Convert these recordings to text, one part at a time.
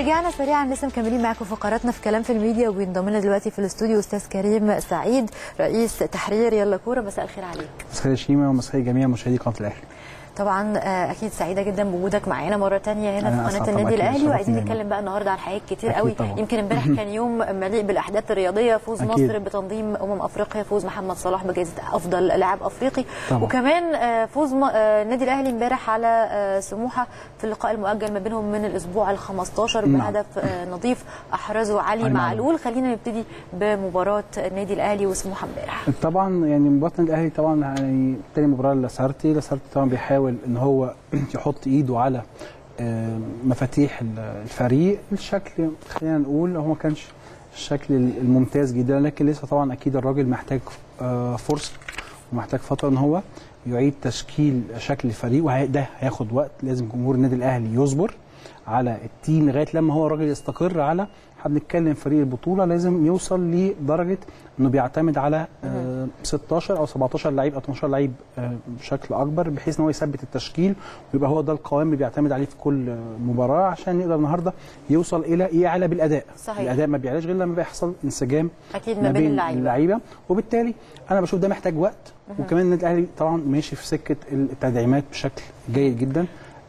ورجعنا سريعا لسه مكملين معاكم فقراتنا في كلام في الميديا وبينضم لنا دلوقتي في الاستوديو استاذ كريم سعيد رئيس تحرير يلا كوره مساء الخير عليك مساء شيماء ومساء جميع مشاهدي قناه الاهلي طبعا آه، اكيد سعيده جدا بوجودك معانا مره تانية هنا أنا في قناه أسعد النادي طبعاً، الاهلي وعايزين شرفني نتكلم بقى النهارده عن حاجات كتير أكيد قوي طبعاً. يمكن امبارح كان يوم مليء بالاحداث الرياضيه فوز أكيد. مصر بتنظيم امم افريقيا فوز محمد صلاح بجائزه افضل لاعب افريقي طبعاً. وكمان آه، فوز م- آه، النادي الاهلي امبارح على آه، سموحه في اللقاء المؤجل ما بينهم من الاسبوع ال 15 نعم. بهدف آه، نظيف احرزه علي علي معلول معلول. خلينا نبتدي بمباراه النادي الاهلي وسموحه امبارح طبعا يعني مباراه النادي الاهلي طبعا يعني تاني مباراه لسارتي لسارتي طبعا بيحاول ان هو يحط ايده على آه، مفاتيح ال- الفريق الشكل خلينا نقول هو ما كانش الشكل الممتاز جدا لكن لسه طبعا اكيد الراجل محتاج آه، فرصه ومحتاج فتره ان هو يعيد تشكيل شكل الفريق وده هياخد وقت لازم جمهور النادي الاهلي يصبر على التيم لغايه لما هو الراجل يستقر على احنا بنتكلم فريق البطوله لازم يوصل لدرجه انه بيعتمد على آه 16 او 17 لعيب او 12 لعيب آه بشكل اكبر بحيث ان هو يثبت التشكيل ويبقى هو ده القوام اللي بيعتمد عليه في كل آه، مباراه عشان يقدر النهارده يوصل الى يعلى بالاداء صحيح. الاداء ما بيعلاش غير لما بيحصل انسجام اكيد ما بين اللعيبه اللعيبه وبالتالي انا بشوف ده محتاج وقت وكمان النادي الاهلي طبعا ماشي في سكه التدعيمات بشكل جيد جدا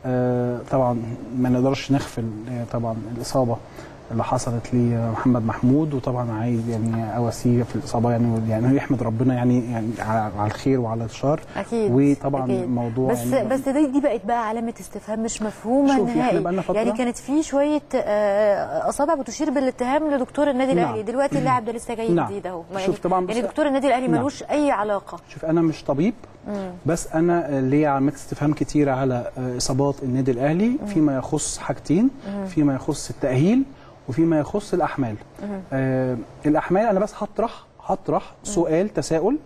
آه طبعا ما نقدرش نغفل آه، طبعا الاصابه اللي حصلت لمحمد محمود وطبعا عايز يعني اواسيه في الاصابه يعني يعني هو يحمد ربنا يعني يعني على على الخير وعلى الشر اكيد وطبعا أكيد. موضوع بس يعني بس دي, دي بقت بقى علامه استفهام مش مفهومه شوفي، إحنا نهائي بقالنا فترة- يعني كانت في شويه آه، اصابع بتشير بالاتهام لدكتور النادي نعم. الاهلي دلوقتي اللاعب ده لسه جاي نعم. جديد اهو ما شوف طبعاً يعني بس- دكتور النادي الاهلي نعم. ملوش اي علاقه شوف انا مش طبيب بس انا ليا علامات استفهام كتيره على آه، اصابات النادي الاهلي فيما يخص حاجتين فيما يخص التاهيل وفيما يخص الاحمال آه الاحمال انا بس هطرح هطرح سؤال تساؤل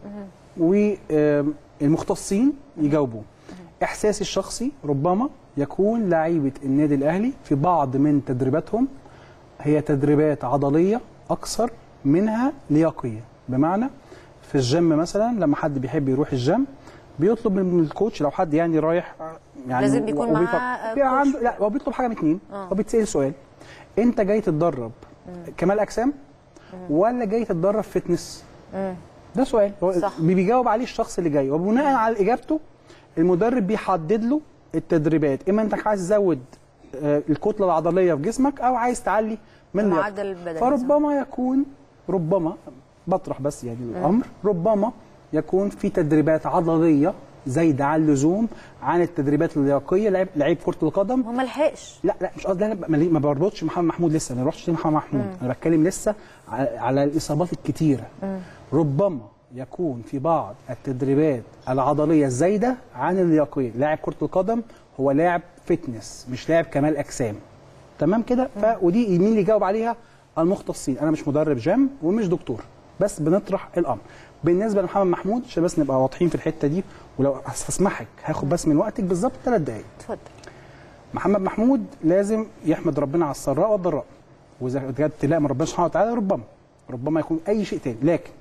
والمختصين يجاوبوا احساسي الشخصي ربما يكون لعيبه النادي الاهلي في بعض من تدريباتهم هي تدريبات عضليه اكثر منها لياقيه بمعنى في الجيم مثلا لما حد بيحب يروح الجيم بيطلب من الكوتش لو حد يعني رايح يعني لازم بيكون وبيفكر- معاه بيبقى كوتش. عنده لا هو بيطلب حاجه من اتنين آه. هو بيتسال سؤال انت جاي تتدرب كمال اجسام ولا جاي تتدرب فتنس ده سؤال هو صح. بيجاوب عليه الشخص اللي جاي وبناء على اجابته المدرب بيحدد له التدريبات اما انت عايز تزود آه، الكتله العضليه في جسمك او عايز تعلي من لياقتك. المعدل البدني فربما يكون ربما بطرح بس يعني الامر ربما يكون في تدريبات عضليه زايده عن اللزوم عن التدريبات اللياقيه لعيب لعيب كره القدم هو ما لحقش لا لا مش قصدي لا، ما ما بربطش محمد محمود لسه ما رحتش لمحمد محمود انا بتكلم لسه على على الاصابات الكتيره ربما يكون في بعض التدريبات العضليه الزايده عن اللياقيه لاعب كره القدم هو لاعب فتنس مش لاعب كمال اجسام تمام كده ف ودي مين اللي يجاوب عليها المختصين انا مش مدرب جيم ومش دكتور بس بنطرح الامر بالنسبه لمحمد محمود عشان بس نبقى واضحين في الحته دي ولو هسمحك هاخد بس من وقتك بالظبط ثلاث دقائق اتفضل محمد محمود لازم يحمد ربنا على السراء والضراء واذا جت ابتلاء من ربنا سبحانه وتعالى ربما ربما يكون اي شيء تاني لكن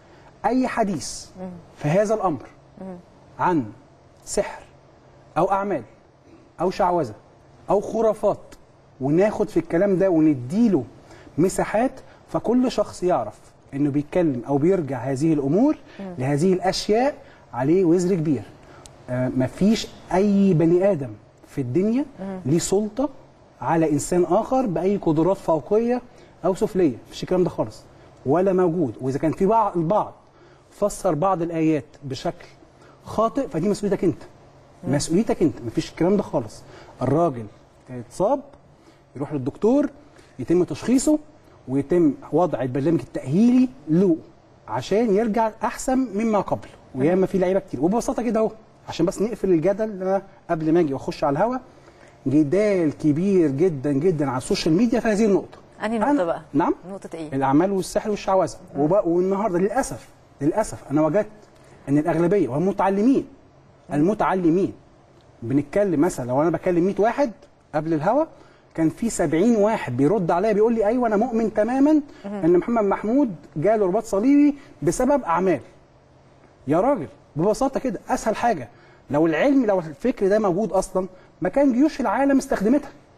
اي حديث في هذا الامر عن سحر او اعمال او شعوذه او خرافات وناخد في الكلام ده ونديله مساحات فكل شخص يعرف انه بيتكلم او بيرجع هذه الامور لهذه الاشياء عليه وزر كبير آه مفيش اي بني ادم في الدنيا ليه سلطه على انسان اخر باي قدرات فوقيه او سفليه مفيش الكلام ده خالص ولا موجود واذا كان في بعض البعض فسر بعض الايات بشكل خاطئ فدي مسؤوليتك انت مسؤوليتك انت مفيش الكلام ده خالص الراجل اتصاب يروح للدكتور يتم تشخيصه ويتم وضع البرنامج التاهيلي له عشان يرجع احسن مما قبل وياما في لعيبه كتير وببساطه كده اهو عشان بس نقفل الجدل اللي انا قبل ما اجي واخش على الهوا جدال كبير جدا جدا على السوشيال ميديا في هذه النقطه انهي أنا- نقطه بقى نعم نقطه ايه الاعمال والسحر والشعوذه وبقى- والنهارده للاسف للاسف انا وجدت ان الاغلبيه وهم متعلمين المتعلمين بنتكلم مثلا لو انا بكلم 100 واحد قبل الهوا كان في 70 واحد بيرد عليا بيقول لي ايوه انا مؤمن تماما ان محمد محمود جاله رباط صليبي بسبب اعمال يا راجل ببساطه كده اسهل حاجه لو العلم لو الفكر ده موجود اصلا ما كان جيوش العالم استخدمتها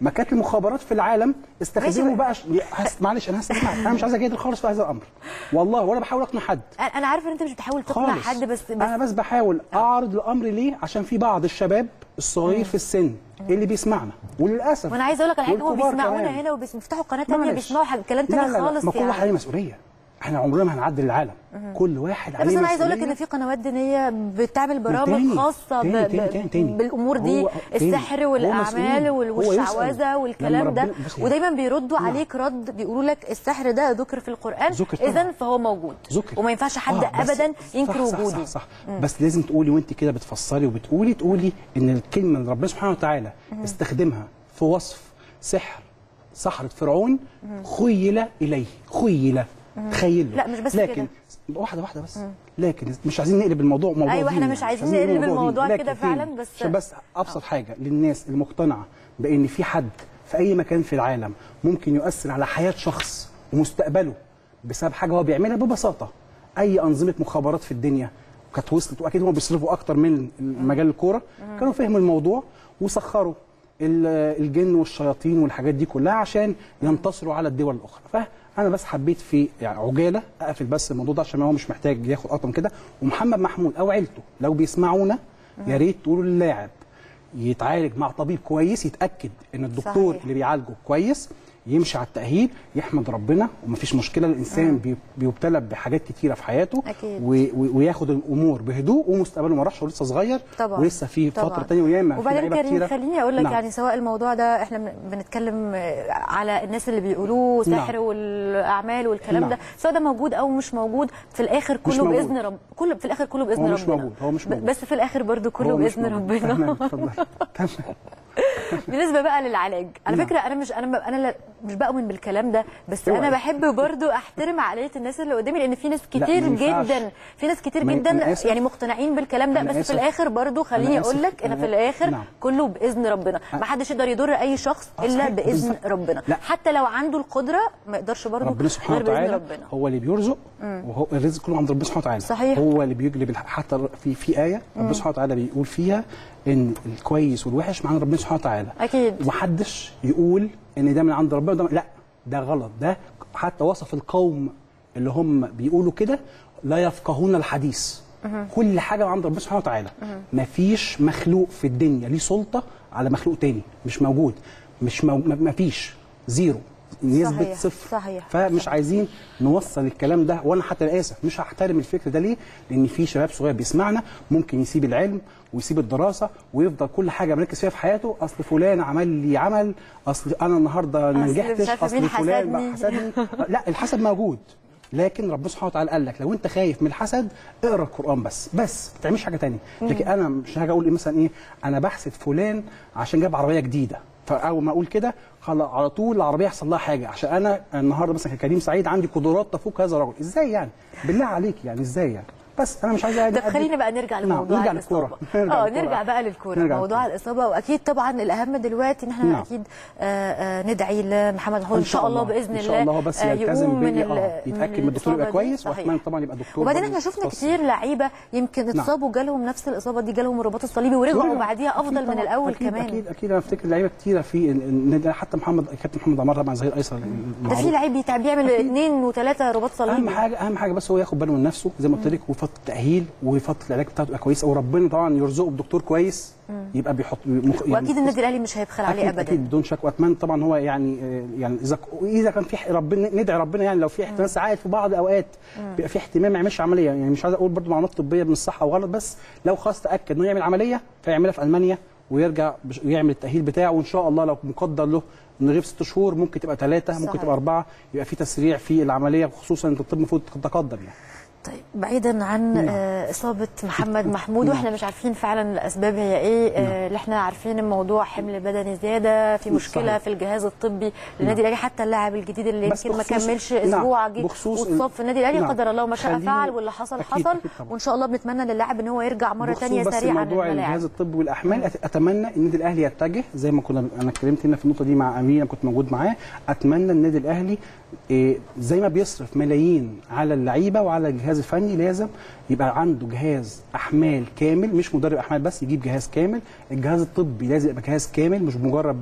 مكاتب المخابرات في العالم استخدموا ماشي. بقى ش... هس... معلش انا هستسمع انا مش عايز اجادل خالص في هذا الامر والله ولا بحاول اقنع حد أنا- انا عارفه ان انت مش بتحاول تقنع خالص حد بس بس انا بس بحاول اعرض الامر ليه عشان في بعض الشباب الصغير في السن اللي بيسمعنا وللاسف وانا عايزه اقول لك على حاجه هم والكبار بيسمعونا كمان. هنا وبيفتحوا قناه ثانيه معلش. بيسمعوا حاجة- كلام لا تاني لا لا خالص ما كل واحد عليه مسؤوليه احنا عمرنا ما هنعدل العالم كل واحد لا عليه بس انا عايزه اقول لك مسؤولية. ان في قنوات دينيه بتعمل برامج تاني، خاصه ب... تاني، ب... تاني، تاني، تاني. بالامور دي هو- تاني. السحر هو والاعمال مسؤول. وال- هو يسأل. والشعوذه لما والكلام ده ربنا- بص يعني- ودايما بيردوا نعم. عليك رد بيقولوا لك السحر ده ذكر في القران ذكر طبعا. اذا فهو موجود ذكر وما ينفعش حد آه، بس- ابدا ينكر صح وجوده صح صح, صح. بس لازم تقولي وانت كده بتفسري وبتقولي تقولي ان الكلمه اللي ربنا سبحانه وتعالى استخدمها في وصف سحر سحرة فرعون خيل اليه خيل تخيل لا، مش بس لكن كده. واحده واحده بس لكن مش عايزين نقلب الموضوع موضوع أيوة، إحنا ديني مش يعني. عايزين نقلب نقلب الموضوع الموضوع ديني. كده لكن تاني، فعلا، بس- عشان بس ابسط حاجه للناس المقتنعه بان في حد في اي مكان في العالم ممكن يؤثر على حياه شخص ومستقبله بسبب حاجه هو بيعملها ببساطه اي انظمه مخابرات في الدنيا كانت وصلت واكيد هم بيصرفوا اكتر من مجال الكوره كانوا فهموا الموضوع وسخروا ال- الجن والشياطين والحاجات دي كلها عشان ينتصروا على الدول الاخرى فانا بس حبيت في يعني عجاله اقفل بس الموضوع ده عشان هو مش محتاج ياخد اكتر من كده ومحمد محمود او عيلته لو بيسمعونا يا ريت تقولوا للاعب يتعالج مع طبيب كويس يتاكد ان الدكتور صحيح. اللي بيعالجه كويس يمشي على التاهيل يحمد ربنا ومفيش مشكله الانسان بي- بيبتلى بحاجات كتيره في حياته أكيد. و- و- وياخد الامور بهدوء ومستقبله ما راحش ولسه صغير طبعا ولسه في طبعا. فتره تانية وياما في وبعدين لعيبه كريم كتيره خليني اقول لك نعم. يعني سواء الموضوع ده احنا بن- بنتكلم آه، على الناس اللي بيقولوه سحر نعم. والاعمال والكلام نعم. ده سواء ده موجود او مش موجود في الاخر كله موجود. باذن رب كله في الاخر كله باذن هو ربنا مش موجود، هو مش ب- موجود. بس في الاخر برضو كله هو مش باذن موجود. ربنا تمام اتفضل تمام بالنسبه بقى للعلاج على نعم. فكره انا مش انا ب- انا لا- مش بؤمن بالكلام ده بس اوعي. انا بحب برضو احترم عقليه الناس اللي قدامي لان في ناس لا، كتير ما ينفعش. جدا في ناس كتير ما- جدا أنا آسف. يعني مقتنعين بالكلام ده أنا بس في آسف. الاخر برضو خليني آسف. اقول لك ان أنا- في الاخر نعم. كله باذن ربنا ما حدش يقدر يضر اي شخص آه، الا صحيح. باذن بالظبط. ربنا لا. حتى لو عنده القدره ما يقدرش برضو ربنا سبحانه غير باذن وتعالى ربنا هو اللي بيرزق وهو الرزق كله عند ربنا سبحانه وتعالى صحيح. هو اللي بيجلب الح- حتى في في ايه ربنا سبحانه وتعالى بيقول فيها ان الكويس والوحش مع عند ربنا سبحانه وتعالى اكيد ومحدش يقول ان ده من عند ربنا وده لا ده غلط ده حتى وصف القوم اللي هم بيقولوا كده لا يفقهون الحديث كل حاجه عند ربنا سبحانه وتعالى مفيش مخلوق في الدنيا ليه سلطه على مخلوق تاني مش موجود مش مو... م- مفيش زيرو نسبة صحيح، صفر صحيح. فمش عايزين نوصل الكلام ده وانا حتى أنا اسف مش هحترم الفكر ده ليه؟ لان في شباب صغير بيسمعنا ممكن يسيب العلم ويسيب الدراسه ويفضل كل حاجه مركز فيها في حياته اصل فلان عمل لي عمل اصل انا النهارده ما أصل مش نجحتش عارفة اصل مين فلان بقى حسدني. حسدني لا الحسد موجود لكن ربنا سبحانه وتعالى قال لك لو انت خايف من الحسد اقرا القران بس بس ما تعملش حاجه تانية لكن انا مش هاجي اقول ايه مثلا ايه انا بحسد فلان عشان جاب عربيه جديده فاول ما اقول كده خلاص على طول العربيه يحصل لها حاجه عشان انا النهارده مثلا كريم سعيد عندي قدرات تفوق هذا الرجل ازاي يعني بالله عليك يعني ازاي يعني بس انا مش عايز طب خلينا بقى نرجع نعم، لموضوع نرجع الاصابه للكورة. نرجع اه للكورة. نرجع بقى للكوره نرجع موضوع للكورة. الاصابه واكيد طبعا الاهم دلوقتي ان احنا نعم. اكيد آه، آه، ندعي لمحمد محمود ان شاء الله باذن ان الله شاء الله هو بس آه، يلتزم يقوم من بيه ال- اه يتاكد من الدكتور الإصابة يبقى دي. كويس صحيح. واتمنى طبعا يبقى دكتور وبعدين برضه احنا شفنا مختص. كتير لعيبه يمكن نعم. اتصابوا جالهم نفس الاصابه دي جالهم الرباط الصليبي ورجعوا ورجعوا. بعديها افضل أكيد من طبعاً. الاول أكيد كمان اكيد اكيد انا افتكر لعيبه كتيره في النادي حتى محمد كابتن محمد عمار طبعا ظهير ايسر ده معروف. في لعيب بيتع- بيعمل اثنين وثلاثه رباط اهم صليبي حاجه اهم حاجه بس هو ياخد باله من نفسه زي ما قلت لك وفتره التاهيل وفتره العلاج بتاعته تبقى كويسه وربنا طبعا يرزقه بدكتور كويس يبقى بيحط مخ... واكيد النادي الاهلي مش هيبخل عليه اكيد ابدا اكيد بدون شك واتمنى طبعا هو يعني آه، يعني اذا اذا كان في ح- ربنا ندعي ربنا يعني لو في احتمال ساعات في بعض الاوقات بيبقى في احتمال ما يعملش عمليه يعني مش عايز اقول برضو معلومات طبيه من الصح او غلط بس لو خلاص تاكد انه يعمل عمليه فيعملها في المانيا ويرجع بش- ويعمل التاهيل بتاعه وان شاء الله لو مقدر له انه يغيب ست شهور ممكن تبقى ثلاثه ممكن صحيح. تبقى اربعه يبقى في تسريع في العمليه خصوصا ان الطب المفروض تتقدم يعني طيب بعيدا عن نعم. آه، اصابه محمد محمود نعم. واحنا مش عارفين فعلا الاسباب هي ايه آه، اللي احنا عارفين الموضوع حمل بدني زياده في مشكله صحيح. في الجهاز الطبي للنادي الاهلي حتى اللاعب الجديد اللي بس يمكن ما بخصوص- كملش نعم، اسبوع جه بخصوص واتصاب ال- في النادي الاهلي نعم. قدر الله ما شاء خليني- فعل واللي حصل أكيد، حصل أكيد طبعا. وان شاء الله بنتمنى للاعب ان هو يرجع مره بخصوص ثانيه بس سريعا موضوع للملاعب الجهاز الطبي والاحمال أت- اتمنى النادي الاهلي يتجه زي ما كنا انا اتكلمت هنا في النقطه دي مع امين كنت موجود معاه اتمنى النادي الاهلي إيه، زي ما بيصرف ملايين على اللعيبه وعلى الجهاز الفني لازم يبقى عنده جهاز احمال كامل مش مدرب احمال بس يجيب جهاز كامل الجهاز الطبي لازم يبقى جهاز كامل مش مجرد بس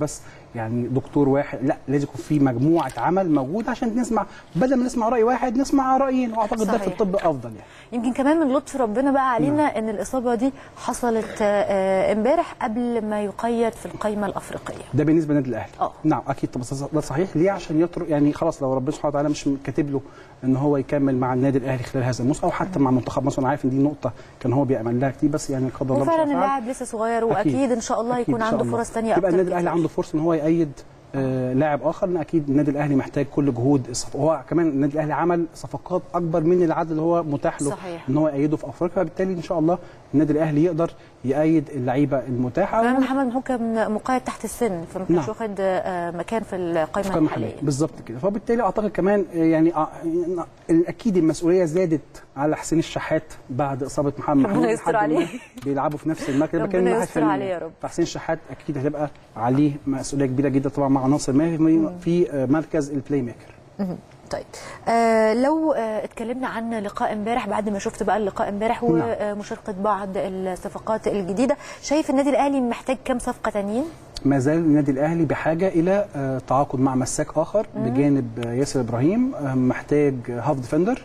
يعني دكتور واحد لا لازم يكون في مجموعه عمل موجوده عشان نسمع بدل ما نسمع راي واحد نسمع رايين واعتقد ده في صحيح. الطب افضل يعني يمكن كمان من لطف ربنا بقى علينا ان الاصابه دي حصلت آه، امبارح قبل ما يقيد في القائمه الافريقيه ده بالنسبه للنادي الاهلي اه. نعم اكيد طب ده صحيح ليه عشان يترك يعني خلاص لو ربنا سبحانه وتعالى مش كاتب له ان هو يكمل مع النادي الاهلي خلال هذا الموسم او حتى مع منتخب مصر انا عارف ان دي نقطه كان هو بيامل لها كتير بس يعني قدر الله ما وفعلا شاء فعل. اللاعب لسه صغير أكيد. واكيد ان شاء الله أكيد هيكون إن شاء عنده الله. فرص ثانيه يبقى اكتر النادي الاهلي كتير. عنده فرصه ان هو يأيد آه لاعب اخر لان اكيد النادي الاهلي محتاج كل جهود الصف- هو كمان النادي الاهلي عمل صفقات اكبر من العدد اللي هو متاح له صحيح. ان هو يأيده في افريقيا فبالتالي ان شاء الله النادي الاهلي يقدر يأيد اللعيبه المتاحه كمان محمد محمود كان مقيد تحت السن فما كانش نعم. واخد آه، مكان في القائمه قائمة الحاليه محلية بالظبط كده فبالتالي اعتقد كمان يعني آه، اكيد المسؤوليه زادت على حسين الشحات بعد اصابه محمد ربنا محمود يستر لحد ما عليه. بيلعبوا في نفس المركز ربنا يبقى كان الناحية يستر الفنية. عليه يا رب. فحسين الشحات اكيد هتبقى عليه مسؤوليه كبيره جدا طبعا مع ناصر ماهر في آه، مركز البلاي ميكر مهم. طيب آه لو آه اتكلمنا عن لقاء امبارح بعد ما شفت بقى اللقاء امبارح نعم. ومشاركه بعض الصفقات الجديده شايف النادي الاهلي محتاج كام صفقه تانيين ما زال النادي الاهلي بحاجه الى آه، تعاقد مع مساك اخر بجانب آه، ياسر ابراهيم آه، محتاج هاف ديفندر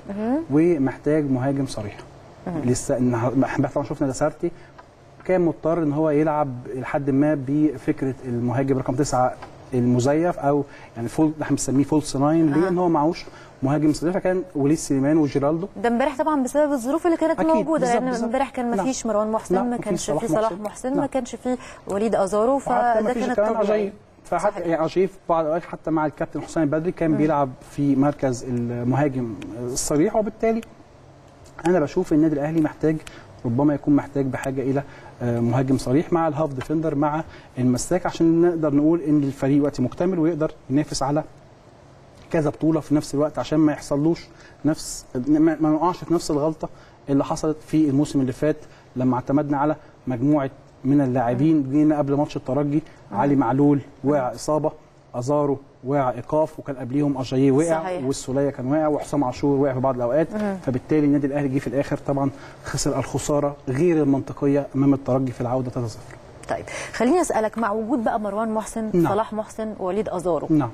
ومحتاج مهاجم صريح لسه إن امبارح طبعا شفنا لاسارتي كان مضطر ان هو يلعب لحد ما بفكره المهاجم رقم تسعه المزيف او يعني فول احنا بنسميه فولس ناين ليه؟ ان هو معهوش مهاجم صريح فكان وليد سليمان وجيرالدو ده امبارح طبعا بسبب الظروف اللي كانت أكيد، موجوده بالظبط، لان بالظبط. امبارح كان ما نعم. فيش مروان محسن نعم، ما مفيش كانش صلاح في صلاح محسن. محسن ما نعم. كانش في وليد ازارو وحتى فده ما فيش كان كمان الطبيعي عجيب فحتى صحيح. يعني عجيب في بعض الاوقات حتى مع الكابتن حسام البدري كان بيلعب في مركز المهاجم الصريح وبالتالي انا بشوف النادي الاهلي محتاج ربما يكون محتاج بحاجه الى آه، مهاجم صريح مع الهاف ديفندر مع المساك عشان نقدر نقول ان الفريق وقت مكتمل ويقدر ينافس على كذا بطوله في نفس الوقت عشان ما يحصلوش نفس ما ما نقعش في نفس الغلطه اللي حصلت في الموسم اللي فات لما اعتمدنا على مجموعه من اللاعبين جينا قبل ماتش الترجي علي معلول وقع اصابه ازارو وقع ايقاف وكان قبليهم اجاييه وقع صحيح. والسوليه كان واقع وحسام عاشور وقع في بعض الاوقات فبالتالي النادي الاهلي جه في الاخر طبعا خسر الخساره غير المنطقيه امام الترجي في العوده 3-0 طيب خليني اسالك مع وجود بقى مروان محسن نعم. صلاح محسن ووليد ازارو نعم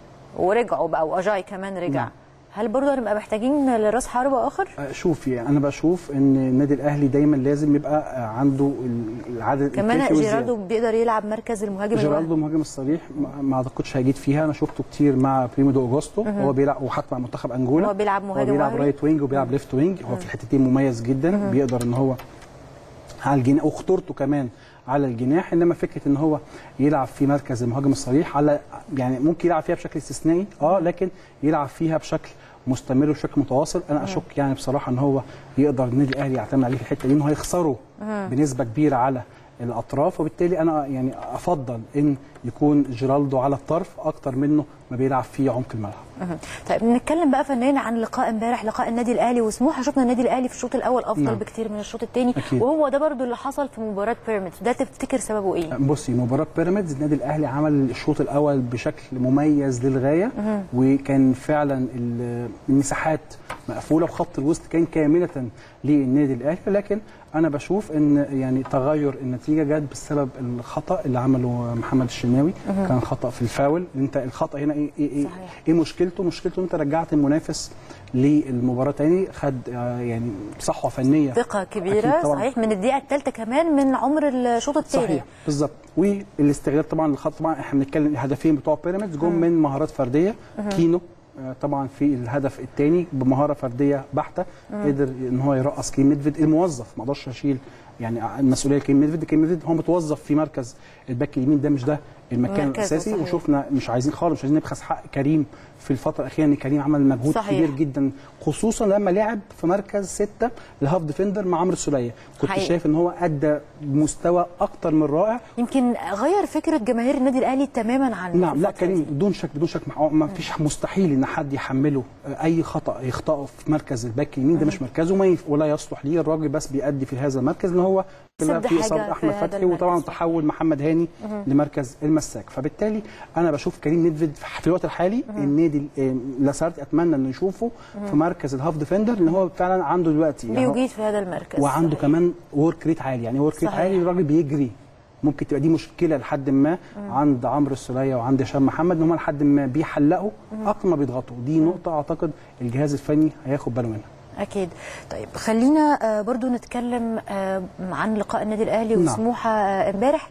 ورجعوا بقى واجاي كمان رجع نعم. هل برضه هنبقى محتاجين لراس حربة اخر؟ آه، شوف يعني انا بشوف ان النادي الاهلي دايما لازم يبقى آه، عنده ال- العدد كمان الكافي والزيادة. جيراردو بيقدر يلعب مركز المهاجم الواحد. جيرالدو المهاجم الصريح ما- ما اعتقدش هيجيد فيها انا شفته كتير مع بريمو دو اوجوستو هو بيلعب وحتى مع منتخب انجولا هو بيلعب مهاجم هو بيلعب وهمي. رايت وينج وبيلعب ليفت وينج هو في الحتتين مميز جدا بيقدر ان هو على الجناح وخطورته كمان على الجناح انما فكره ان هو يلعب في مركز المهاجم الصريح على يعني ممكن يلعب فيها بشكل استثنائي اه لكن يلعب فيها بشكل مستمر وبشكل متواصل انا اشك يعني بصراحه ان هو يقدر النادي الاهلي يعتمد عليه في الحته دي انه هيخسره بنسبه كبيره على الاطراف وبالتالي انا يعني افضل ان يكون جيرالدو على الطرف اكتر منه ما بيلعب في عمق الملعب مهم. طيب نتكلم بقى فنيا عن لقاء امبارح لقاء النادي الاهلي وسموحه شفنا النادي الاهلي في الشوط الاول افضل نعم. بكتير من الشوط الثاني أكيد. وهو ده برضو اللي حصل في مباراه بيراميدز ده تفتكر سببه ايه؟ بصي مباراة بيراميدز النادي الأهلي عمل الشوط الأول بشكل مميز للغاية وكان فعلا ال- المساحات مقفولة وخط الوسط كان كاملة للنادي الأهلي لكن أنا بشوف إن يعني تغير النتيجة جت بسبب الخطأ اللي عمله محمد الشناوي كان خطأ في الفاول أنت الخطأ هنا إيه إيه, إيه, صحيح. إيه مشكلته؟ مشكلته أنت رجعت المنافس للمباراة تاني خد آه، يعني صحوة فنية ثقه أكيد كبيره طبعاً. صحيح من الدقيقه الثالثه كمان من عمر الشوط الثاني صحيح بالظبط والاستغلال طبعا الخط طبعا احنا بنتكلم الهدفين بتوع بيراميدز جم من مهارات فرديه كينو آه، طبعا في الهدف الثاني بمهاره فرديه بحته قدر ان هو يرقص كيم ميدفيد الموظف ما اقدرش اشيل يعني المسؤوليه كيم ميدفيد كيم ميدفيد هو متوظف في مركز الباك اليمين ده مش ده المكان مركزه الاساسي صحيح. وشفنا مش عايزين خالص مش عايزين نبخس حق كريم في الفتره الاخيره ان كريم عمل مجهود صحيح. كبير جدا خصوصا لما لعب في مركز سته الهاف ديفندر مع عمرو السوليه كنت حقيقي. شايف ان هو ادى مستوى اكتر من رائع يمكن غير فكره جماهير النادي الاهلي تماما عن نعم لا الفترة كريم دي. بدون شك بدون شك مع- ما فيش مستحيل ان حد يحمله اي خطا يخطئه في مركز الباك اليمين ده مش مركزه ما يف... ولا يصلح ليه الراجل بس بيأدي في هذا المركز ان هو سد في حاجة اصابه في احمد هذا فتحي وطبعا المركز. تحول محمد هاني لمركز المساك فبالتالي انا بشوف كريم نيدفيد في الوقت الحالي النادي ال- لاسارتي اتمنى انه يشوفه في مركز الهاف ديفندر ان هو فعلا عنده دلوقتي يعني هو- بيجيد في هذا المركز وعنده صحيح. كمان ورك ريت عالي يعني ورك ريت صحيح. عالي الراجل بيجري ممكن تبقى دي مشكله لحد ما عند عمرو السوليه وعند هشام محمد ان هم لحد ما بيحلقوا اكتر ما بيضغطوا دي نقطه اعتقد الجهاز الفني هياخد باله منها اكيد طيب خلينا آه، برضو نتكلم آه، عن لقاء النادي الاهلي نعم. وسموحه آه، امبارح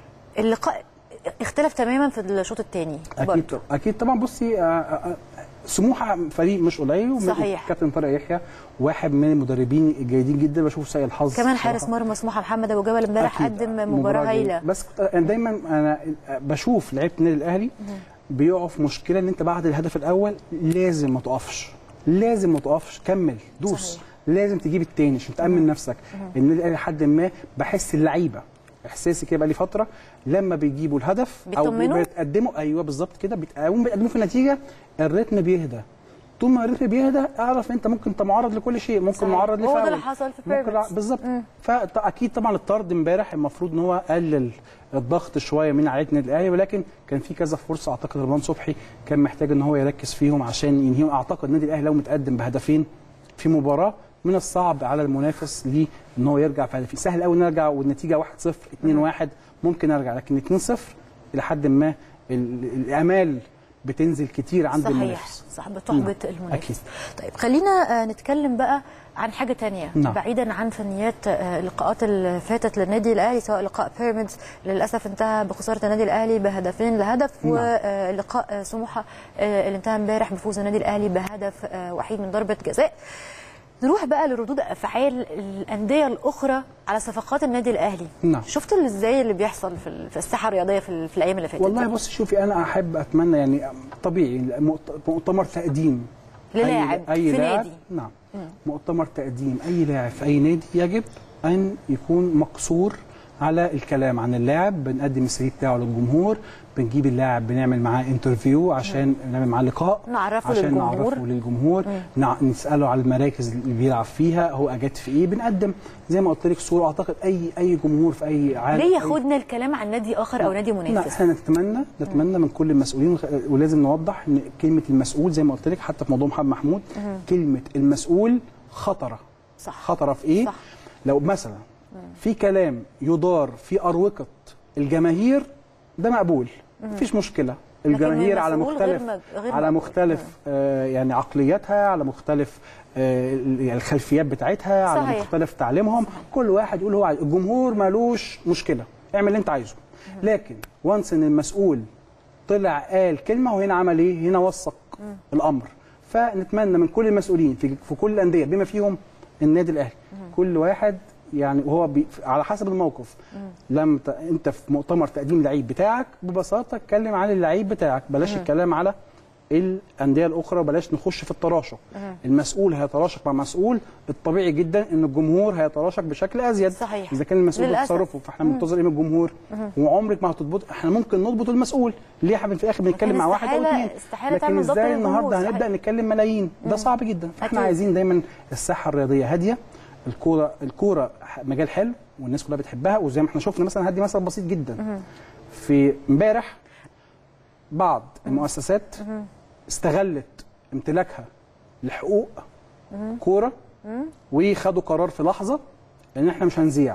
اللقاء اختلف تماما في الشوط الثاني اكيد طبعا اكيد طبعا بصي آه، آه، آه، سموحه فريق مش قليل ومن- صحيح. كابتن طارق يحيى واحد من المدربين الجيدين جدا بشوف سيء الحظ كمان بصراحة. حارس مرمى سموحه محمد ابو جبل امبارح أكيد. قدم مباراه هايله جيدة. بس كنت- أنا دايما انا بشوف لعيبه النادي الاهلي بيقعوا في مشكله ان انت بعد الهدف الاول لازم ما تقفش لازم ما تقفش كمل دوس صحيح. صحيح. لازم تجيب التاني عشان تامن نفسك النادي الاهلي لحد ما بحس اللعيبه احساسي كده بقى لي فتره لما بيجيبوا الهدف او بيطمنوا؟ بيتقدموا ايوه بالظبط كده بيتقدموا بيتقدموا في النتيجه الريتم بيهدى طول ما الريتم بيهدى اعرف انت ممكن انت معرض لكل شيء ممكن صحيح. معرض هو ده لفاول اللي حصل في ممكن بيراميدز. بالظبط فاكيد طبعا الطرد امبارح المفروض ان هو قلل الضغط شويه من عائله النادي الاهلي ولكن كان في كذا فرصه اعتقد رمضان صبحي كان محتاج ان هو يركز فيهم عشان ينهيهم اعتقد النادي الاهلي لو متقدم بهدفين في مباراه من الصعب على المنافس ليه ان هو يرجع في هدفين سهل قوي نرجع والنتيجه 1-0 2-1 ممكن ارجع لكن 2-0 الى حد ما ال- الامال بتنزل كتير عند صحيح المنافس صح بتحبط نعم. المنافس أكيد. طيب خلينا آه، نتكلم بقى عن حاجه تانية نعم. بعيدا عن فنيات آه، اللقاءات اللي فاتت للنادي الاهلي سواء لقاء بيراميدز للاسف انتهى بخساره النادي الاهلي بهدفين لهدف نعم. ولقاء آه، سموحه آه، اللي انتهى امبارح بفوز النادي الاهلي بهدف آه، وحيد من ضربه جزاء نروح بقى لردود افعال الانديه الاخرى على صفقات النادي الاهلي نعم. شفت ازاي اللي بيحصل في ال- في الساحه الرياضيه في, ال- في الايام اللي فاتت والله بص شوفي انا احب اتمنى يعني طبيعي مؤت- مؤتمر تقديم للاعب أي, أي في لاعب نادي. نعم مؤتمر تقديم اي لاعب في اي نادي يجب ان يكون مقصور على الكلام عن اللاعب بنقدم السي في بتاعه للجمهور بنجيب اللاعب بنعمل معاه انترفيو عشان نعمل معاه لقاء نعرفه عشان للجمهور. نعرفه للجمهور نع- نساله على المراكز اللي بيلعب فيها هو اجاد في ايه بنقدم زي ما قلت لك صوره اعتقد اي اي جمهور في اي عالم ليه أي- ياخدنا الكلام عن نادي اخر او نادي لا منافس احنا نتمنى نتمنى من كل المسؤولين وخ- ولازم نوضح ان كلمه المسؤول زي ما قلت لك حتى في موضوع محمد محمود كلمه المسؤول خطره صح. خطره في ايه صح. لو مثلا في كلام يدار في اروقه الجماهير ده مقبول مفيش مشكله الجماهير على المسؤول غير مختلف مج- غير على مقبول. مختلف آه يعني عقلياتها على مختلف آه يعني الخلفيات بتاعتها على صحيح. مختلف تعليمهم كل واحد يقول هو عايز الجمهور مالوش مشكله اعمل اللي انت عايزه لكن وانس ان المسؤول طلع قال كلمه وهنا عمل ايه هنا وثق الامر فنتمنى من كل المسؤولين في, في كل الانديه بما فيهم النادي الاهلي كل واحد يعني وهو بي على حسب الموقف لما ت- انت في مؤتمر تقديم لعيب بتاعك ببساطه اتكلم عن اللعيب بتاعك بلاش الكلام على الانديه الاخرى وبلاش نخش في التراشق المسؤول هيتراشق مع مسؤول الطبيعي جدا ان الجمهور هيتراشق بشكل ازيد صحيح. اذا كان المسؤول للأسف. بتصرفه فاحنا منتظر ايه من الجمهور وعمرك ما هتضبط احنا ممكن نضبط المسؤول ليه احنا في الاخر بنتكلم مع واحد او استحالة- اثنين استحالة لكن تعمل ضبط ازاي للجمهور، النهارده صحيح. هنبدا نتكلم ملايين ده صعب جدا فاحنا أكيد. عايزين دايما الساحه الرياضيه هاديه الكوره الكوره ح- مجال حلو والناس كلها بتحبها وزي ما احنا شفنا مثلا هدي مثل بسيط جدا في امبارح بعض المؤسسات استغلت امتلاكها لحقوق كوره وخدوا قرار في لحظه ان احنا مش هنذيع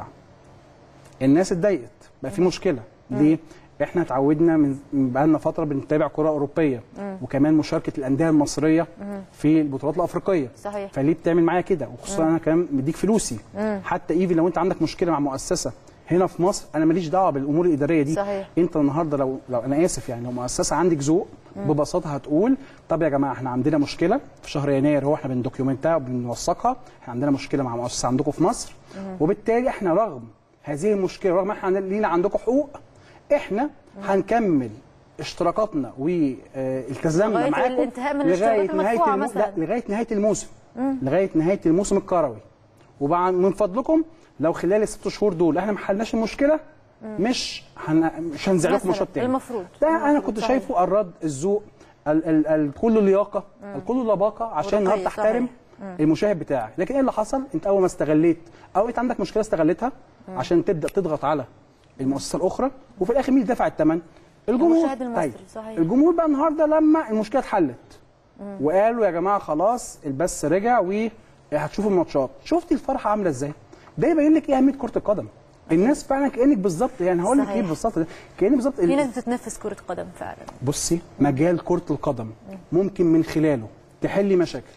الناس اتضايقت بقى في مشكله ليه احنا اتعودنا من من بقالنا فتره بنتابع كره اوروبيه وكمان مشاركه الانديه المصريه في البطولات الافريقيه صحيح. فليه بتعمل معايا كده وخصوصا انا كمان مديك فلوسي حتى ايفن لو انت عندك مشكله مع مؤسسه هنا في مصر انا ماليش دعوه بالامور الاداريه دي صحيح. انت النهارده لو لو انا اسف يعني لو مؤسسه عندك ذوق ببساطه هتقول طب يا جماعه احنا عندنا مشكله في شهر يناير هو احنا بندوكيومنتها وبنوثقها احنا عندنا مشكله مع مؤسسه عندكم في مصر وبالتالي احنا رغم هذه المشكله رغم احنا عندنا- لينا عندكم حقوق احنا هنكمل اشتراكاتنا والتزامنا لغاية معاكم الانتهاء من الاشتراكات المدفوعة المو... مثلاً. لا لغايه نهايه الموسم لغايه نهايه الموسم الكروي وبعد من فضلكم لو خلال الست شهور دول احنا ما حلناش المشكله مش هن... مش هنزع لكم مثلاً، ماتشات تاني المفروض. ده انا المفروض، كنت صحيح. شايفه الرد الذوق ال... ال... ال... كله لياقه الكل لباقه عشان ورقي، النهارده تحترم صحيح. المشاهد بتاعك لكن ايه اللي حصل انت اول ما استغليت او انت عندك مشكله استغلتها عشان تبدا تضغط على المؤسسه الاخرى وفي الاخر مين اللي دفع الثمن الجمهور المشاهد المصري، طيب، صحيح. الجمهور بقى النهارده لما المشكله اتحلت وقالوا يا جماعه خلاص البث رجع وهتشوفوا الماتشات شفتي الفرحه عامله ازاي ده يبين لك ايه اهميه كره القدم الناس فعلا كانك بالظبط يعني هقول لك صحيح. ايه بالظبط كاني بالظبط في ناس بتتنفس كره قدم فعلا بصي مجال كرة القدم ممكن من خلاله تحلي مشاكل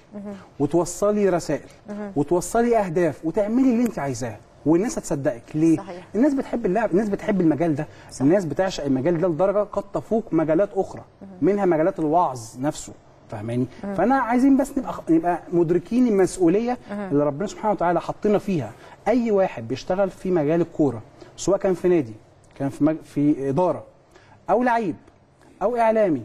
وتوصلي رسائل وتوصلي اهداف وتعملي اللي انت عايزاه والناس هتصدقك ليه صحيح. الناس بتحب اللعب الناس بتحب المجال ده صح. الناس بتعشق المجال ده لدرجه قد تفوق مجالات اخرى منها مجالات الوعظ نفسه فاهماني فانا عايزين بس نبقى نبقى مدركين المسؤوليه اللي ربنا سبحانه وتعالى حطينا فيها اي واحد بيشتغل في مجال الكوره سواء كان في نادي كان في مج... في اداره او لعيب او اعلامي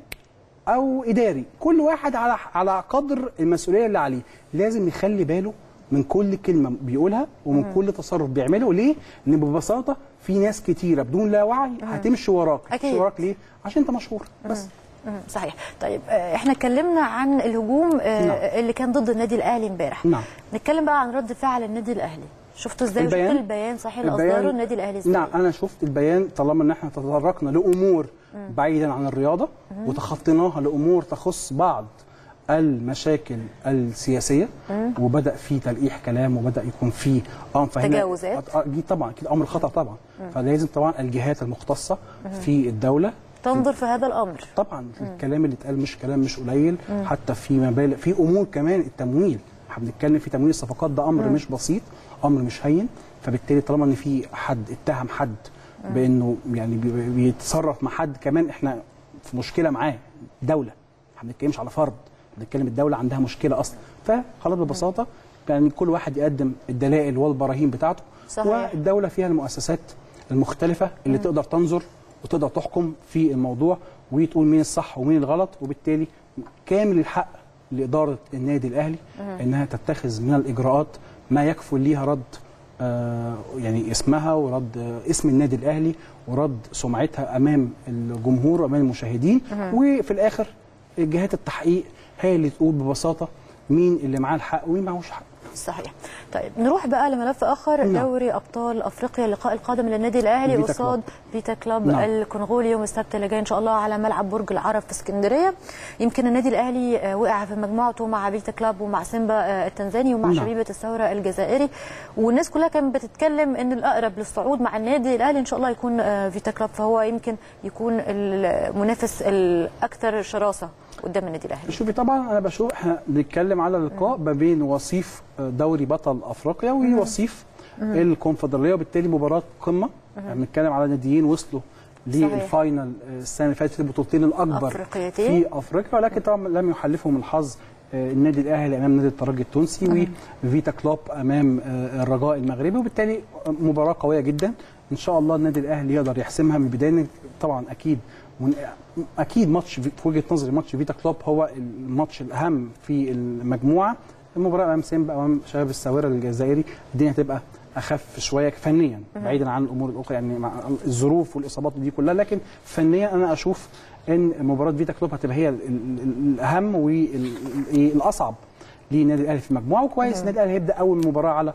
او اداري كل واحد على على قدر المسؤوليه اللي عليه لازم يخلي باله من كل كلمه بيقولها ومن كل تصرف بيعمله ليه لان ببساطه في ناس كتيره بدون لا وعي هتمشي وراك أكيد. هتمشي وراك ليه عشان انت مشهور بس مم، صحيح طيب آه، احنا اتكلمنا عن الهجوم آه، نعم. اللي كان ضد النادي الاهلي امبارح نعم. نتكلم بقى عن رد فعل النادي الاهلي شفتوا ازاي وشفت البيان صحيح اللي البيان- اصدره النادي الاهلي ازاي نعم انا شفت البيان طالما ان احنا تطرقنا لامور بعيدا عن الرياضه وتخطيناها لامور تخص بعض المشاكل السياسيه وبدا في تلقيح كلام وبدا يكون في اه فهنا- تجاوزات. آه، اكيد طبعا اكيد امر خطا طبعا فلازم طبعا الجهات المختصه في الدوله تنظر في هذا الامر طبعا الكلام اللي اتقال مش كلام مش قليل حتى في مبالغ في امور كمان التمويل احنا بنتكلم في تمويل الصفقات ده امر مش بسيط امر مش هين فبالتالي طالما ان في حد اتهم حد بانه يعني بي- بيتصرف مع حد كمان احنا في مشكله معاه دوله احنا ما بنتكلمش على فرد بنتكلم الدوله عندها مشكله اصلا فخلاص ببساطه يعني كل واحد يقدم الدلائل والبراهين بتاعته صحيح. والدوله فيها المؤسسات المختلفه اللي تقدر تنظر وتقدر تحكم في الموضوع وتقول مين الصح ومين الغلط وبالتالي كامل الحق لاداره النادي الاهلي انها تتخذ من الاجراءات ما يكفل ليها رد آه يعني اسمها ورد آه اسم النادي الاهلي ورد سمعتها امام الجمهور وامام المشاهدين وفي الاخر جهات التحقيق هي اللي تقول ببساطه مين اللي معاه الحق ومين معهوش حق صحيح طيب نروح بقى لملف اخر نعم. دوري ابطال افريقيا اللقاء القادم للنادي الاهلي فيتا قصاد كلوب. فيتا كلوب نعم. الكونغولي يوم السبت اللي جاي ان شاء الله على ملعب برج العرب في اسكندريه يمكن النادي الاهلي آه، وقع في مجموعته مع فيتا كلوب ومع سيمبا آه، التنزاني ومع نعم. شبيبه الثوره الجزائري والناس كلها كانت بتتكلم ان الاقرب للصعود مع النادي الاهلي ان شاء الله يكون آه، فيتا كلوب فهو يمكن يكون المنافس الاكثر شراسه قدام النادي الاهلي شوفي طبعا انا بشوف احنا بنتكلم على لقاء ما بين وصيف دوري بطل افريقيا ووصيف الكونفدراليه وبالتالي مباراه قمه احنا بنتكلم على ناديين وصلوا صحيح. للفاينل السنه اللي فاتت البطولتين الاكبر أفريقيتين. في افريقيا ولكن طبعا لم يحلفهم الحظ آه، النادي الاهلي امام نادي الترجي التونسي وفيتا كلوب امام آه، الرجاء المغربي وبالتالي مباراه قويه جدا ان شاء الله النادي الاهلي يقدر يحسمها من البدايه طبعا اكيد ون- اكيد ماتش في في وجهه نظري ماتش فيتا كلوب هو الماتش الاهم في المجموعه المباراه امام سيمبا امام شباب الساوره الجزائري الدنيا هتبقى اخف شويه فنيا بعيدا عن الامور الاخرى يعني مع الظروف والاصابات دي كلها لكن فنيا انا اشوف ان مباراه فيتا كلوب هتبقى هي ال- ال- ال- الاهم والاصعب للنادي الاهلي في المجموعه وكويس النادي الاهلي هيبدا اول مباراه على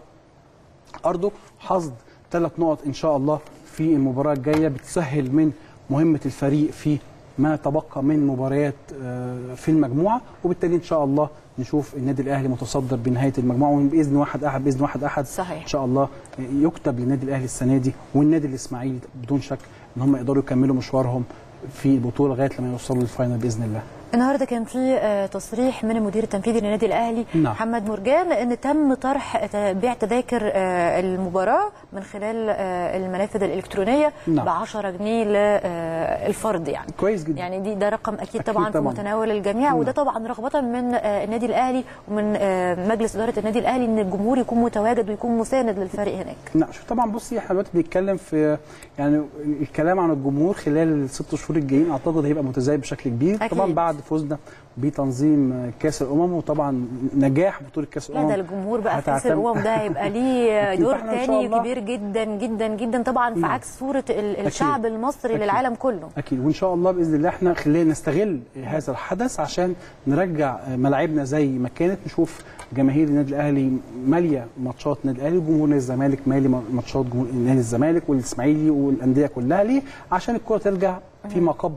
ارضه حصد ثلاث نقط ان شاء الله في المباراه الجايه بتسهل من مهمه الفريق في ما تبقى من مباريات آه، في المجموعه وبالتالي ان شاء الله نشوف النادي الاهلي متصدر بنهايه المجموعه وباذن واحد احد باذن واحد احد صحيح. ان شاء الله يكتب للنادي الاهلي السنه دي والنادي الاسماعيلي بدون شك ان هم يقدروا يكملوا مشوارهم في البطوله لغايه لما يوصلوا للفاينل باذن الله النهارده كان في آه، تصريح من المدير التنفيذي للنادي الاهلي نعم. محمد مرجان ان تم طرح ت- بيع تذاكر آه، المباراه من خلال آه، المنافذ الالكترونيه نعم. ب 10 جنيه للفرد يعني كويس جدا يعني دي ده رقم اكيد, أكيد طبعا, في طبعاً. متناول الجميع نعم. وده طبعا رغبه من آه، النادي الاهلي ومن آه، مجلس اداره النادي الاهلي ان الجمهور يكون متواجد ويكون مساند للفريق هناك لا شوف طبعا بصي احنا دلوقتي بنتكلم في يعني الكلام عن الجمهور خلال الست شهور الجايين اعتقد هيبقى متزايد بشكل كبير أكيد. طبعا بعد فوزنا بتنظيم كاس الامم وطبعا نجاح بطوله كاس لا الامم ده الجمهور بقى في كاس هتعتمد- الامم ده هيبقى ليه أكيد. دور فإحنا إن شاء تاني الله- كبير جدا جدا جدا طبعا في نعم. عكس صوره ال- الشعب المصري أكيد. للعالم كله اكيد وان شاء الله باذن الله احنا خلينا نستغل هذا الحدث عشان نرجع ملاعبنا زي ما كانت نشوف جماهير النادي الاهلي ماليه ماتشات النادي الاهلي وجمهور نادي الزمالك مالي ماتشات جمهور نادي الزمالك والاسماعيلي والانديه كلها ليه؟ عشان الكره ترجع فيما قبل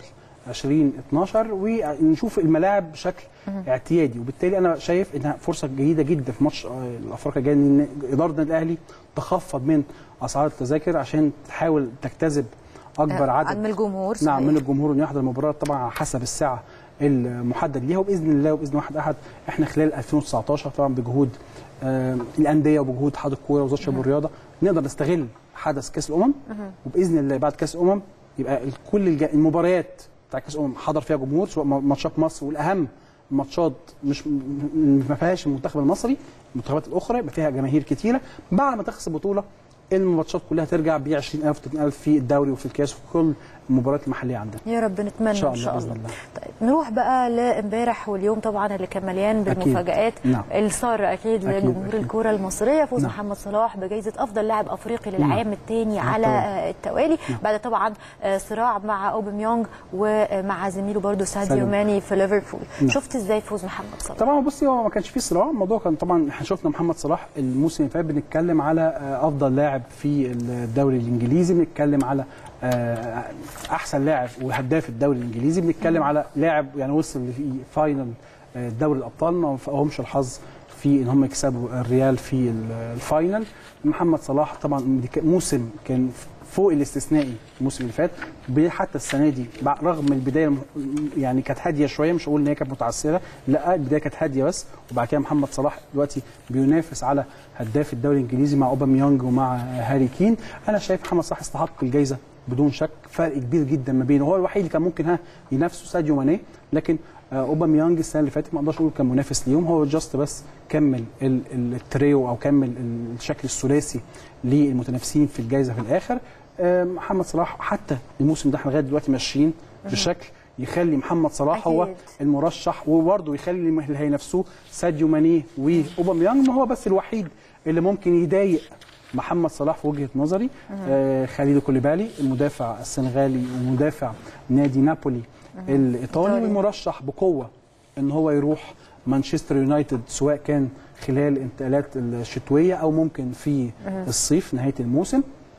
2012 ونشوف الملاعب بشكل اعتيادي وبالتالي انا شايف انها فرصه جيده جدا في ماتش آه، الافريقيا الجاي ان اداره النادي الاهلي تخفض من اسعار التذاكر عشان تحاول تجتذب اكبر عدد من الجمهور نعم صحيح. من الجمهور انه يحضر المباراه طبعا على حسب الساعه المحدد ليها وباذن الله وباذن واحد احد احنا خلال 2019 طبعا بجهود آه، الانديه وبجهود اتحاد الكوره ووزاره الشباب والرياضه نقدر نستغل حدث كاس الامم وباذن الله بعد كاس الامم يبقى ال- كل الج- المباريات بتاع كاس الامم حضر فيها جمهور سواء م- ماتشات مصر والاهم ماتشات مش م- ما فيهاش المنتخب المصري المنتخبات الاخرى يبقى فيها جماهير كتيره بعد ما تخلص البطوله الماتشات كلها ترجع ب 20000 30000 في الدوري وفي الكاس وفي كل المباريات المحليه عندنا يا رب نتمنى إن شاء ان الله شاء بإذن الله الله. طيب نروح بقى لامبارح واليوم طبعا اللي كان مليان أكيد. بالمفاجآت نعم. السار اكيد أكيد، لجمهور أكيد. الكره المصريه فوز نعم. محمد صلاح بجائزه افضل لاعب افريقي نعم. للعام الثاني نعم على طبعاً. آه، التوالي بعد طبعا آه، صراع مع اوباميونج ومع زميله برضو ساديو ساديو. ماني في ليفربول نعم. شفت ازاي فوز محمد صلاح طبعا بصي هو ما كانش فيه صراع الموضوع كان طبعا احنا شفنا محمد صلاح الموسم اللي فات بنتكلم على آه، افضل لاعب في الدوري الانجليزي بنتكلم على آه، احسن لاعب وهداف الدوري الانجليزي بنتكلم على لاعب يعني وصل لفاينل آه، دوري الابطال ما وفقهمش الحظ في ان هم يكسبوا الريال في ال- الفاينل محمد صلاح طبعا دي كان موسم كان فوق الاستثنائي الموسم اللي فات ب- حتى السنه دي بع- رغم البدايه الم- يعني كانت هاديه شويه مش هقول ان هي كانت متعثره لا البدايه كانت هاديه بس وبعد كده محمد صلاح دلوقتي بينافس على هداف الدوري الانجليزي مع اوباميانج ومع هاري كين انا شايف محمد صلاح يستحق الجائزه بدون شك فرق كبير جدا ما بينه هو الوحيد اللي كان ممكن ها ينافسه ساديو ماني لكن آه، اوباميانج السنه اللي فاتت ما اقدرش اقول كان منافس ليهم هو جاست بس كمل ال- ال- التريو او كمل ال- الشكل الثلاثي للمتنافسين في الجائزه في الاخر آه، محمد صلاح حتى الموسم ده احنا لغايه دلوقتي ماشيين بشكل يخلي محمد صلاح هو أكيد. المرشح وبرضه يخلي اللي هينافسوه ساديو ماني واوباميانج ما هو بس الوحيد اللي ممكن يضايق محمد صلاح في وجهه نظري آه خالد كوليبالي المدافع السنغالي ومدافع نادي نابولي الايطالي إيطالي. والمرشح بقوه ان هو يروح مانشستر يونايتد سواء كان خلال الانتقالات الشتويه او ممكن في الصيف نهايه الموسم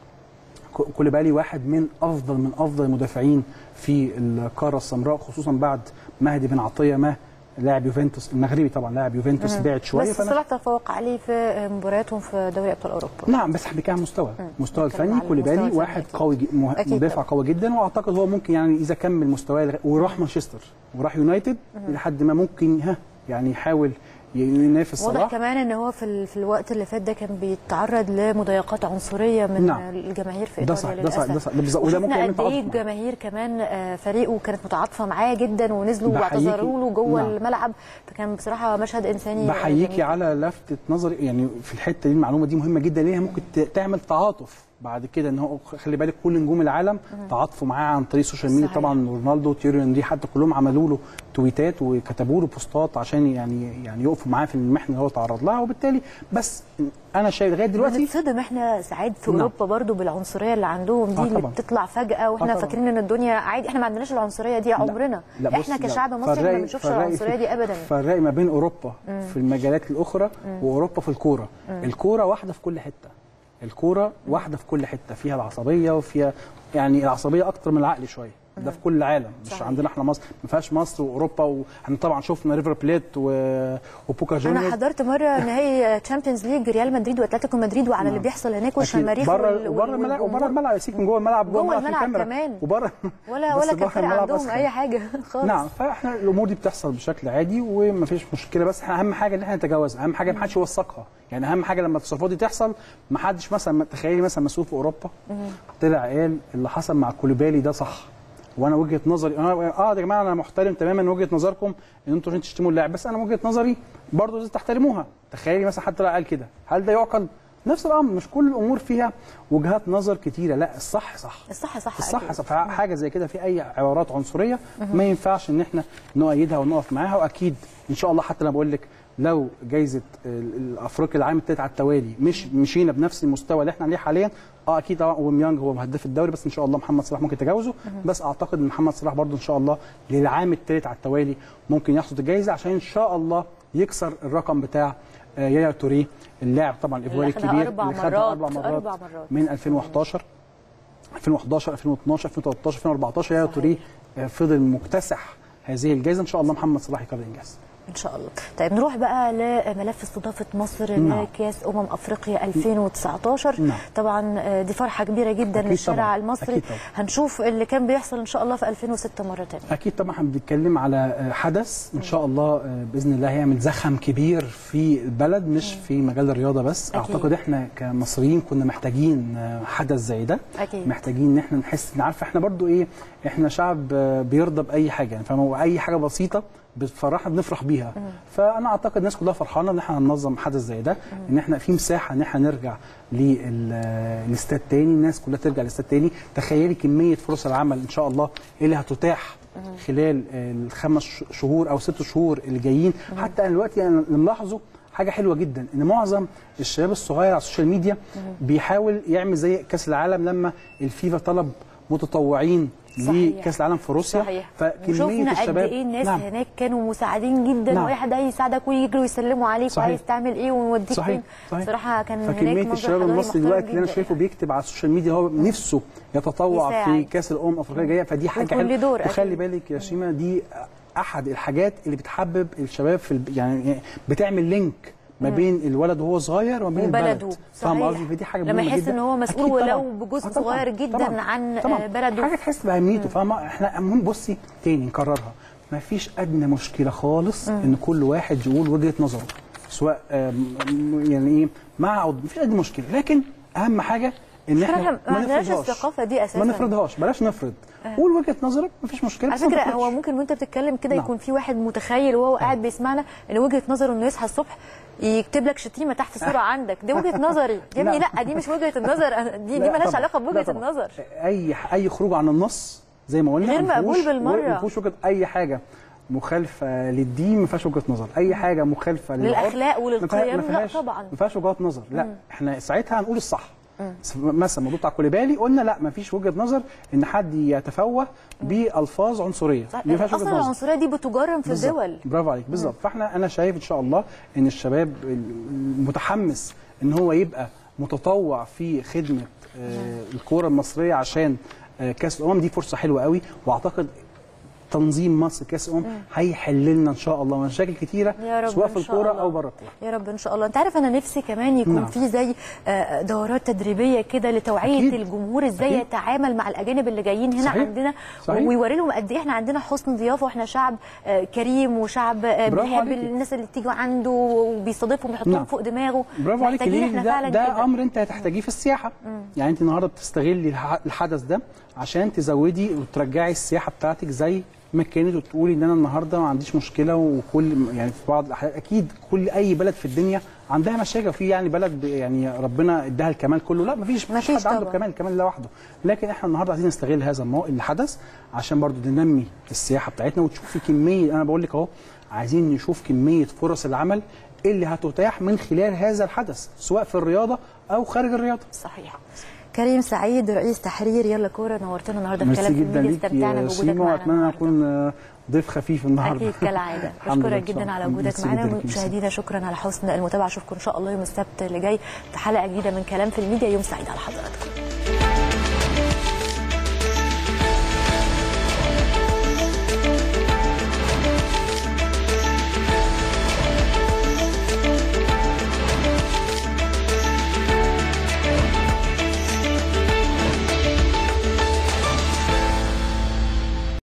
كو- كوليبالي واحد من افضل من افضل المدافعين في القاره السمراء خصوصا بعد مهدي بن عطيه ما لاعب يوفنتوس المغربي طبعا لاعب يوفنتوس بعد شويه بس فأنا- صلاح تفوق عليه في مبارياتهم في دوري ابطال اوروبا نعم بس بيتكلم عن مستوى مستوى بتكلم الفني على المستوى كوليبالي الفني واحد أكيد. قوي ج- مه- أكيد مدافع طبعا. قوي جدا واعتقد هو ممكن يعني اذا كمل مستواه لغ- وراح مانشستر وراح يونايتد لحد ما ممكن ها يعني يحاول ي- ينافس واضح صلاح كمان ان هو في, ال... في الوقت اللي فات ده كان بيتعرض لمضايقات عنصريه من نعم. الجماهير في ده ايطاليا صح ده صح ده للاسف صح ده بالظبط وده ممكن وشفنا يعمل قد ايه تعاطف معاه. الجماهير كمان آه، فريقه كانت متعاطفه معاه جدا ونزلوا بحييكي. واعتذروا له جوه نعم. الملعب فكان بصراحه مشهد انساني بحييكي جميل. على لفتة نظري يعني في الحتة دي المعلومة دي مهمة جدا ليه ممكن ت- تعمل تعاطف بعد كده ان هو خلي بالك كل نجوم العالم تعاطفوا معاه عن طريق السوشيال ميديا صحيح. طبعا رونالدو تيري هنري حتى كلهم عملوا له تويتات وكتبوا له بوستات عشان يعني يعني يقفوا معاه في المحنه اللي هو تعرض لها وبالتالي بس انا شايف لغايه دلوقتي بنتصدم احنا ساعات في نعم. اوروبا برضو بالعنصريه اللي عندهم دي آه اللي طبعاً. بتطلع فجاه واحنا آه طبعاً. فاكرين ان الدنيا عادي احنا ما عندناش العنصريه دي عمرنا لا بص، احنا لا. كشعب مصري احنا فالرأي- ما بنشوفش فالرأي- العنصريه دي ابدا فالرأي ما بين اوروبا في المجالات الاخرى واوروبا في الكوره الكوره واحده في كل حته الكوره واحده في كل حته فيها العصبيه وفيها يعني العصبيه اكتر من العقل شويه ده في كل العالم مش صحيح. عندنا احنا مصر ما فيهاش مصر واوروبا واحنا طبعا شفنا ريفر بليت و... وبوكا انا جونيورز حضرت مره نهائي تشامبيونز ليج ريال مدريد واتلتيكو مدريد وعلى اللي بيحصل هناك والشماريخ بره وال- وبره وال- الملعب وبره والجمهور. الملعب يسيك من جوه الملعب جوه في الملعب الكاميرا. كمان. وبره ولا بس ولا كان بره فارق الملعب عندهم أسخن. اي حاجه خالص نعم فاحنا الامور دي بتحصل بشكل عادي ومفيش مشكله بس احنا اهم حاجه ان احنا نتجاوزها اهم حاجه ما حدش يوثقها يعني اهم حاجه لما التصرفات دي تحصل ما حدش مثلا تخيلي مثلا مسؤول في اوروبا طلع قال اللي حصل مع كوليبالي ده صح وانا وجهه نظري انا اه يا جماعه انا محترم تماما وجهه نظركم ان انتوا عشان تشتموا اللاعب بس انا وجهه نظري برضه لازم تحترموها تخيلي مثلا حد طلع قال كده هل ده يعقل نفس الامر مش كل الامور فيها وجهات نظر كتيره لا الصح صح الصح صح الصح أكيد. صح حاجه زي كده في اي عبارات عنصريه ما ينفعش ان احنا نؤيدها ونقف معاها واكيد ان شاء الله حتى انا بقول لك لو جايزه ال- الافريقيا العام التالت على التوالي مش مشينا بنفس المستوى اللي احنا عليه حاليا اه اكيد طبعا اوباميانج هو هداف الدوري بس ان شاء الله محمد صلاح ممكن يتجاوزه بس اعتقد ان محمد صلاح برضه ان شاء الله للعام التالت على التوالي ممكن يحصد الجائزه عشان ان شاء الله يكسر الرقم بتاع آه، يايا توريه اللاعب طبعا الايفواري اللي خدها الكبير أربع اللي خدها مرات، اربع مرات, أربع مرات. من 2011 2011 2012 2013 2014 يا صحيح. توريه آه، فضل مكتسح هذه الجائزه ان شاء الله محمد صلاح يكرر الانجاز ان شاء الله طيب نروح بقى لملف استضافه مصر نعم. لكاس امم افريقيا 2019 نعم. طبعا آه، دي فرحه كبيره جدا أكيد للشارع طبعاً. المصري أكيد طبعاً. هنشوف اللي كان بيحصل ان شاء الله في 2006 مره ثانيه اكيد طبعا احنا بنتكلم على آه، حدث ان شاء الله آه، باذن الله هيعمل زخم كبير في البلد مش في مجال الرياضه بس أكيد. اعتقد احنا كمصريين كنا محتاجين آه، حدث زي ده أكيد. محتاجين ان احنا نحس ان عارفه احنا برضو ايه احنا شعب آه، بيرضى باي حاجه يعني فاهم اي حاجه بسيطه بتفرحنا بنفرح بيها فانا اعتقد الناس كلها فرحانه ان احنا هننظم حدث زي ده ان احنا في مساحه ان احنا نرجع للاستاد تاني الناس كلها ترجع للاستاد تاني تخيلي كميه فرص العمل ان شاء الله اللي هتتاح خلال آه، الخمس ش- شهور او ست شهور اللي جايين حتى انا دلوقتي انا اللي ملاحظه حاجه حلوه جدا ان معظم الشباب الصغير على السوشيال ميديا بيحاول يعمل زي كاس العالم لما الفيفا طلب متطوعين صحيح. لكاس العالم في روسيا صحيح فكميه وشفنا قد الشباب ايه الناس نعم. هناك كانوا مساعدين جدا نعم. واي حد عايز يساعدك ويجروا ويسلموا عليك صحيح. وعايز تعمل ايه ونوديك صحيح فين صحيح صراحه كان هناك فكميه منظر الشباب حضاري المصري محترم دلوقتي اللي انا جداً. شايفه بيكتب على السوشيال ميديا هو نفسه يتطوع يساعد. في كاس الامم الافريقيه الجايه فدي حاجه ويكون له حلوه دور وخلي أكيد. بالك يا شيماء دي احد الحاجات اللي بتحبب الشباب في الب... يعني بتعمل لينك ما بين الولد وهو صغير وما بين وبلده البلد فاهم صحيح. قصدي فدي حاجه لما مهمه يحس جدا إن هو مسؤول أكيد ولو طبعاً. بجزء آه طبعاً. صغير جداً طبعاً. عن، طبعاً. آه، بلده. حاجه تحس باهميته فاهمه احنا المهم بصي تاني نكررها ما فيش ادنى مشكله خالص ان كل واحد يقول وجهه نظره سواء آم، يعني ايه مع او ضد، مفيش ادنى مشكله لكن اهم حاجه ان إحنا احنا ما عندناش نفرضهاش. الثقافة دي أساساً. ما نفرضهاش بلاش نفرض قول وجهه نظرك مفيش مشكله على بس ما فكره تفرضش. هو ممكن وانت بتتكلم كده نعم. يكون في واحد متخيل وهو قاعد بيسمعنا ان وجهه نظره انه يصحى الصبح يكتب لك شتيمه تحت صوره عندك دي وجهه نظري يا ابني لا. لا دي مش وجهه النظر أنا- دي دي لا مالهاش طبعاً. علاقه لا بوجهه طبعاً. النظر اي اي خروج عن النص زي ما قلنا غير ما مقبول فيهوش- بالمرة. ما فيهوش وجهه اي حاجه مخالفه للدين ما فيهاش وجهه نظر اي حاجه مخالفه للعرف للأخلاق ما وللقيم؟ فيها- ما لا فيهاش- طبعاً. ما فيهاش وجهات نظر لا احنا ساعتها هنقول الصح مثلا الموضوع بتاع كوليبالي قلنا لا ما فيش وجهه نظر ان حد يتفوه بالفاظ عنصريه صح. دي ما فيهاش وجهه اصلا نظر العنصريه دي بتجرم في بالظبط. الدول برافو عليك بالظبط فاحنا انا شايف ان شاء الله ان الشباب المتحمس ان هو يبقى متطوع في خدمه آه، الكوره المصريه عشان آه، كاس الامم دي فرصه حلوه قوي واعتقد تنظيم مصر كاس الامم هيحل لنا ان شاء الله مشاكل كتيره يا رب سواء في إن شاء الكوره الله. او بره الكوره يا رب ان شاء الله انت عارف انا نفسي كمان يكون نعم. في زي آه، دورات تدريبيه كده لتوعيه أكيد. الجمهور ازاي أكيد. يتعامل مع الاجانب اللي جايين هنا صحيح. عندنا صحيح. ويوري لهم قد ايه احنا عندنا حسن ضيافه واحنا شعب آه، كريم وشعب آه، برافو بيحب عليكي. الناس اللي تيجي عنده وبيستضيفهم ويحطهم نعم. فوق دماغه برافو عليك محتاجين ليه احنا ده, فعلا ده كده. امر انت هتحتاجيه في السياحه يعني انت النهارده بتستغلي الح- الحدث ده عشان تزودي وترجعي السياحه بتاعتك زي ما كانت وتقولي ان انا النهارده ما عنديش مشكله وكل يعني في بعض الاحيان اكيد كل اي بلد في الدنيا عندها مشاكل في يعني بلد ب- يعني ربنا اداها الكمال كله لا مفيش مفيش مفيش حد عنده طبعا. الكمال الكمال لوحده لكن احنا النهارده عايزين نستغل هذا المو... الحدث عشان برضو ننمي السياحه بتاعتنا وتشوفي كميه انا بقول لك اهو عايزين نشوف كميه فرص العمل اللي هتتاح من خلال هذا الحدث سواء في الرياضه او خارج الرياضه صحيح كريم سعيد رئيس تحرير يلا كوره نورتنا النهارده في ميرسي كلام في جدا الميديا ليك استمتعنا يا بوجودك شيماء معنا واتمنى النهاردة. اكون آه، ضيف خفيف النهارده اكيد كالعاده الحمد لله بشكرك إن شاء جدا على الله. وجودك ميرسي معانا جدا ليك. مشاهدينا شكرا على حسن المتابعه اشوفكم ان شاء الله يوم السبت اللي جاي في حلقه جديده من كلام في الميديا يوم سعيد على حضراتكم